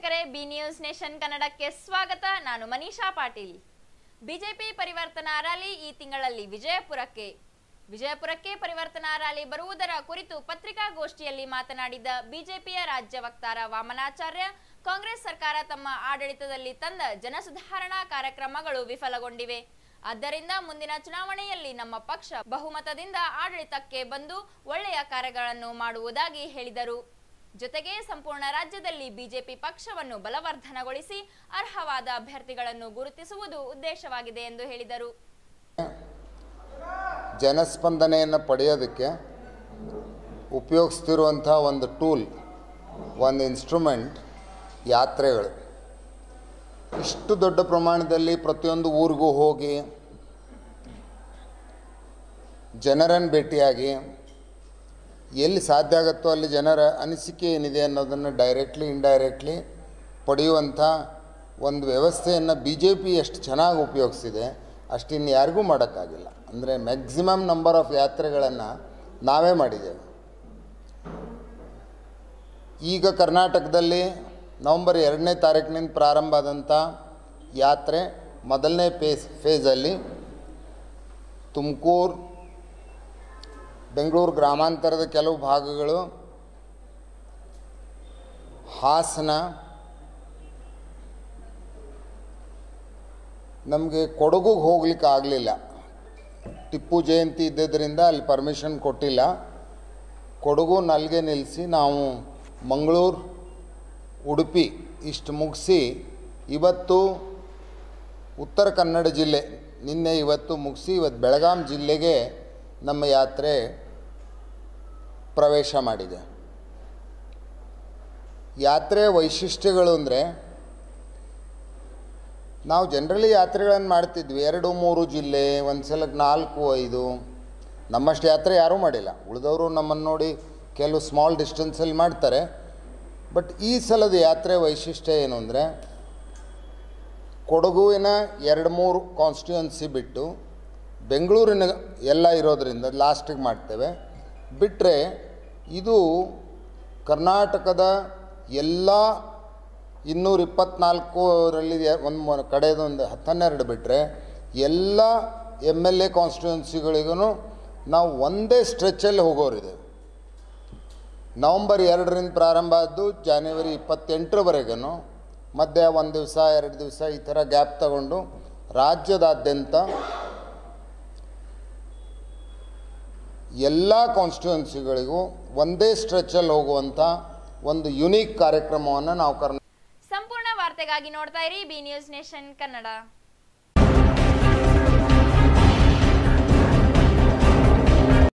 ವೀಕ್ಷಕರೇ B news nation ಕನ್ನಡಕ್ಕೆ ಸ್ವಾಗತ ನಾನು ಮನೀಷಾ ಪಾಟೀಲ್ ಬಿಜೆಪಿ ಪರಿವರ್ತನಾ ರ್ಯಾಲಿ ಈ ತಿಂಗಳಲ್ಲಿ ವಿಜಯಪುರಕ್ಕೆ ವಿಜಯಪುರಕ್ಕೆ ಪರಿವರ್ತನಾ ರ್ಯಾಲಿ ಬರುವುದರ ಕುರಿತು ಪತ್ರಿಕಾಗೋಷ್ಠಿಯಲ್ಲಿ ಮಾತನಾಡಿದ ಬಿಜೆಪಿಯ ರಾಜ್ಯ ವಕ್ತಾರ ವಾಮನಾಚಾರ್ಯ ಕಾಂಗ್ರೆಸ್ ಸರ್ಕಾರ ತಮ್ಮ ಆಡಳಿತದಲ್ಲಿ ತಂದ ಜನಸುಧಾರಣಾ ಕಾರ್ಯಕ್ರಮಗಳು ವಿಫಲಗೊಂಡಿವೆ ಆದ್ದರಿಂದ ಮುಂದಿನ ಚುನಾವಣೆಯಲ್ಲಿ ನಮ್ಮ ಪಕ್ಷ ಬಹುಮತದಿಂದ ಆಡಳಿತಕ್ಕೆ ಬಂದು ಒಳ್ಳೆಯ ಕಾರ್ಯಗಳನ್ನು ಮಾಡುವುದಾಗಿ ಹೇಳಿದರು ಜೊತೆಗೆ ಸಂಪೂರ್ಣ ರಾಜ್ಯದಲ್ಲಿ ಬಿಜೆಪಿ ಪಕ್ಷವನ್ನು ಬಲವರ್ಧನಗೊಳಿಸಿ ಅರ್ಹವಾದ ಅಭ್ಯರ್ಥಿಗಳನ್ನು ಗುರುತಿಸುವುದು ಉದ್ದೇಶವಾಗಿದೆ ಎಂದು ಹೇಳಿದರು ಜನಸ್ಪಂದನೆಯನ್ನು ಪಡೆಯೋದಕ್ಕೆ ಉಪಯೋಗಿಸ್ತಿರುವಂಥ ಒಂದು ಟೂಲ್ ಒಂದು ಇನ್ಸ್ಟ್ರೂಮೆಂಟ್ ಯಾತ್ರೆಗಳು ಇಷ್ಟು ದೊಡ್ಡ ಪ್ರಮಾಣದಲ್ಲಿ ಪ್ರತಿಯೊಂದು ಊರಿಗೂ ಹೋಗಿ ಜನರನ್ನು ಭೇಟಿಯಾಗಿ ಎಲ್ಲಿ ಸಾಧ್ಯ ಆಗುತ್ತೋ ಅಲ್ಲಿ ಜನರ ಅನಿಸಿಕೆ ಏನಿದೆ ಅನ್ನೋದನ್ನು ಡೈರೆಕ್ಟ್ಲಿ ಇಂಡೈರೆಕ್ಟ್ಲಿ ಪಡೆಯುವಂಥ ಒಂದು ವ್ಯವಸ್ಥೆಯನ್ನು ಬಿ ಜೆ ಪಿ ಎಷ್ಟು ಚೆನ್ನಾಗಿ ಉಪಯೋಗಿಸಿದೆ ಅಷ್ಟಿನ್ನು ಯಾರಿಗೂ ಮಾಡೋಕ್ಕಾಗಿಲ್ಲ ಅಂದರೆ ಮ್ಯಾಕ್ಸಿಮಮ್ ನಂಬರ್ ಆಫ್ ಯಾತ್ರೆಗಳನ್ನು ನಾವೇ ಮಾಡಿದ್ದೇವೆ ಈಗ ಕರ್ನಾಟಕದಲ್ಲಿ ನವಂಬರ್ ಎರಡನೇ ತಾರೀಕಿನಿಂದ ಪ್ರಾರಂಭ ಆದಂಥ ಯಾತ್ರೆ ಮೊದಲನೇ ಫೇಸ್ ಫೇಸಲ್ಲಿ ತುಮಕೂರು ಬೆಂಗಳೂರು ಗ್ರಾಮಾಂತರದ ಕೆಲವು ಭಾಗಗಳು ಹಾಸನ ನಮಗೆ ಕೊಡಗುಗೆ ಹೋಗ್ಲಿಕ್ಕೆ ಆಗಲಿಲ್ಲ ಟಿಪ್ಪು ಜಯಂತಿ ಇದ್ದಿದ್ದರಿಂದ ಅಲ್ಲಿ ಪರ್ಮಿಷನ್ ಕೊಟ್ಟಿಲ್ಲ ಕೊಡಗು ನಲ್ಗೆ ನಿಲ್ಲಿಸಿ ನಾವು ಮಂಗಳೂರು ಉಡುಪಿ ಇಷ್ಟು ಮುಗಿಸಿ ಇವತ್ತು ಉತ್ತರ ಕನ್ನಡ ಜಿಲ್ಲೆ ನಿನ್ನೆ ಇವತ್ತು ಮುಗಿಸಿ ಇವತ್ತು ಬೆಳಗಾಂ ಜಿಲ್ಲೆಗೆ ನಮ್ಮ ಯಾತ್ರೆ ಪ್ರವೇಶ ಮಾಡಿದೆ ಯಾತ್ರೆಯ ವೈಶಿಷ್ಟ್ಯಗಳು ಅಂದರೆ ನಾವು ಜನರಲಿ ಯಾತ್ರೆಗಳನ್ನು ಮಾಡ್ತಿದ್ವಿ ಎರಡು ಮೂರು ಜಿಲ್ಲೆ ಒಂದು ಸಲಕ್ಕೆ ನಾಲ್ಕು ಐದು ನಮ್ಮಷ್ಟು ಯಾತ್ರೆ ಯಾರೂ ಮಾಡಿಲ್ಲ ಉಳಿದವರು ನಮ್ಮನ್ನು ನೋಡಿ ಕೆಲವು ಸ್ಮಾಲ್ ಡಿಸ್ಟೆನ್ಸಲ್ಲಿ ಮಾಡ್ತಾರೆ ಬಟ್ ಈ ಸಲದ ಯಾತ್ರೆ ವೈಶಿಷ್ಟ್ಯ ಏನು ಅಂದರೆ ಕೊಡಗುವಿನ ಎರಡು ಮೂರು ಕಾನ್ಸ್ಟಿಟ್ಯೂನ್ಸಿ ಬಿಟ್ಟು ಬೆಂಗಳೂರಿನ ಎಲ್ಲ ಇರೋದರಿಂದ ಲಾಸ್ಟಿಗೆ ಮಾಡ್ತೇವೆ ಬಿಟ್ಟರೆ ಇದು ಕರ್ನಾಟಕದ ಎಲ್ಲ ಇನ್ನೂರ ಇಪ್ಪತ್ನಾಲ್ಕರಲ್ಲಿ ಒಂದು ಕಡೆದೊಂದು ಹತ್ತನ್ನೆರಡು ಬಿಟ್ಟರೆ ಎಲ್ಲ ಎಮ್ ಎಲ್ ಎ ಕಾನ್ಸ್ಟಿಟ್ಯೂನ್ಸಿಗಳಿಗೂ ನಾವು ಒಂದೇ ಸ್ಟ್ರೆಚ್ಚಲ್ಲಿ ಹೋಗೋರಿದೆ ನವಂಬರ್ ಎರಡರಿಂದ ಪ್ರಾರಂಭ ಆದ್ದು ಜಾನ್ವರಿ ಇಪ್ಪತ್ತೆಂಟರವರೆಗೂ ಮಧ್ಯೆ ಒಂದು ದಿವಸ ಎರಡು ದಿವಸ ಈ ಥರ ಗ್ಯಾಪ್ ತಗೊಂಡು ರಾಜ್ಯದಾದ್ಯಂತ ಎಲ್ಲ ಕಾನ್ಸ್ಟಿಟ್ಯೂನ್ಸಿಗಳಿಗೂ ಒಂದೇ ಸ್ಟ್ರೆಚ್ಚಲ್ಲಿ ಹೋಗುವಂಥ ಒಂದು ಯುನೀಕ್ ಕಾರ್ಯಕ್ರಮವನ್ನು ನಾವು ಕರ್ನಾ ಸಂಪೂರ್ಣ ವಾರ್ತೆಗಾಗಿ ನೋಡ್ತಾ ಇರಿ ಬಿ ನ್ಯೂಸ್ ನೇಷನ್ ಕನ್ನಡ